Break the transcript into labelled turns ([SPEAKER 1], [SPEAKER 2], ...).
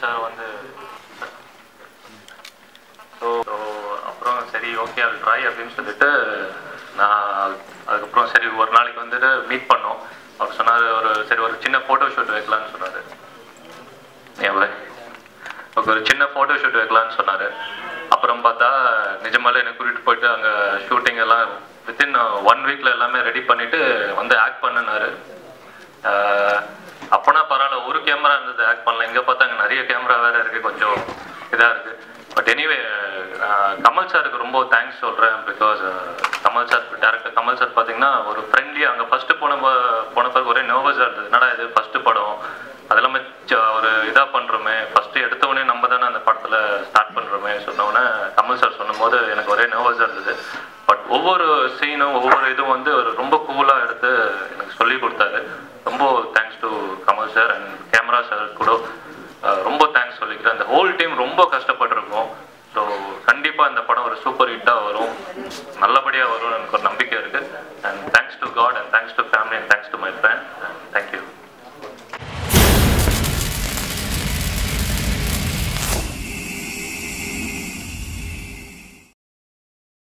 [SPEAKER 1] sir வந்து so அப்புறம் சரி ஓகே அது ட்ரை அப்படின்னு சொல்லிட்டு நான் அதுக்கப்புறம் சரி ஒரு நாளைக்கு வந்துட்டு மீட் பண்ணோம் அவர் சொன்னார் ஒரு சரி ஒரு சின்ன ஃபோட்டோ ஷூட் வைக்கலான்னு சொன்னார் ஏன் ஓகே ஒரு சின்ன ஃபோட்டோ ஷூட் வைக்கலான்னு சொன்னார் அப்புறம் பார்த்தா நிஜமாலே என்னை கூட்டிகிட்டு போயிட்டு அங்கே ஷூட்டிங் எல்லாம் வித்தின் ஒன் வீக்கில் எல்லாமே ரெடி பண்ணிவிட்டு வந்து ஆக்ட் பண்ணினாரு அப்போனா பரவாயில்ல ஒரு கேமரா இருந்தது ஆக்ட் பண்ணல இங்கே பார்த்தா அங்கே நிறைய கேமரா வேறு இருக்குது கொஞ்சம் இதாக இருக்குது பட் எனிவே கமல் சாருக்கு ரொம்ப தேங்க்ஸ் சொல்கிறேன் because Kamal sir director Kamal sir பார்த்தீங்கன்னா ஒரு ஃப்ரெண்ட்லி அங்கே ஃபஸ்ட்டு போன ப- போன பிறகு ஒரே நர்வஸாக இருந்தது என்னடா இது ஃபஸ்ட்டு படம் அது எல்லாமே ச- ஒரு இதாக பண்ணுறோமே ஃபஸ்ட்டு எடுத்த உடனே நம்ம தானே அந்த படத்தில் ஸ்டார்ட் பண்ணுறோமே சொன்னோடனே கமல் சார் சொன்னும்போது எனக்கு ஒரே நர்வஸாக இருந்தது பட் ஒவ்வொரு சீனும் ஒவ்வொரு இதுவும் வந்து ஒரு ரொம்ப கூலாக